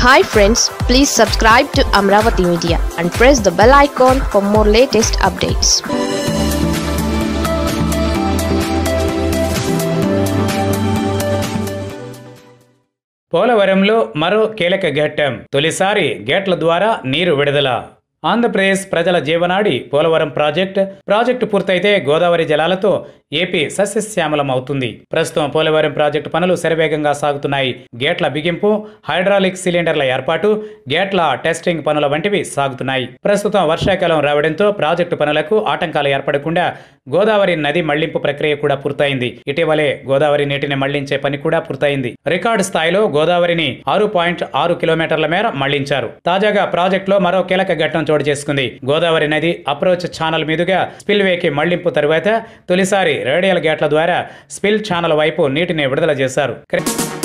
hi friends please subscribe to Amaravati media and press the bell icon for more latest updates పోలవరంలో మరో కీలక ఘట్టం తొలిసారి గేట్ల ద్వారా నీరు విడుదల ఆంధ్రప్రదేశ్ ప్రజల జీవనాడి పోలవరం ప్రాజెక్ట్ ప్రాజెక్టు పూర్తయితే గోదావరి జలాలతో ఏపీ సస్యశ్యామలం అవుతుంది ప్రస్తుతం పోలవరం ప్రాజెక్టు పనులు శరవేగంగా సాగుతున్నాయి గేట్ల బిగింపు హైడ్రాలిక్ సిలిండర్ల ఏర్పాటు గేట్ల టెస్టింగ్ పనుల వంటివి సాగుతున్నాయి ప్రస్తుతం వర్షాకాలం రావడంతో ప్రాజెక్టు పనులకు ఆటంకాలు ఏర్పడకుండా గోదావరి నది మళ్లింపు ప్రక్రియ కూడా పూర్తయింది ఇటీవలే గోదావరి నీటిని మళ్లించే పని కూడా పూర్తయింది రికార్డు స్థాయిలో గోదావరిని ఆరు పాయింట్ ఆరు కిలోమీటర్ల మేర మళ్లించారు తాజాగా ప్రాజెక్టులో మరో కీలక ఘట్టం చోటు చేసుకుంది గోదావరి నది అప్రోచ్ ఛానల్ మీదుగా స్పిల్వేకి మళ్లింపు తరువాత తొలిసారి రేడియల్ గేట్ల ద్వారా స్పిల్ ఛానల్ వైపు నీటిని విడుదల చేశారు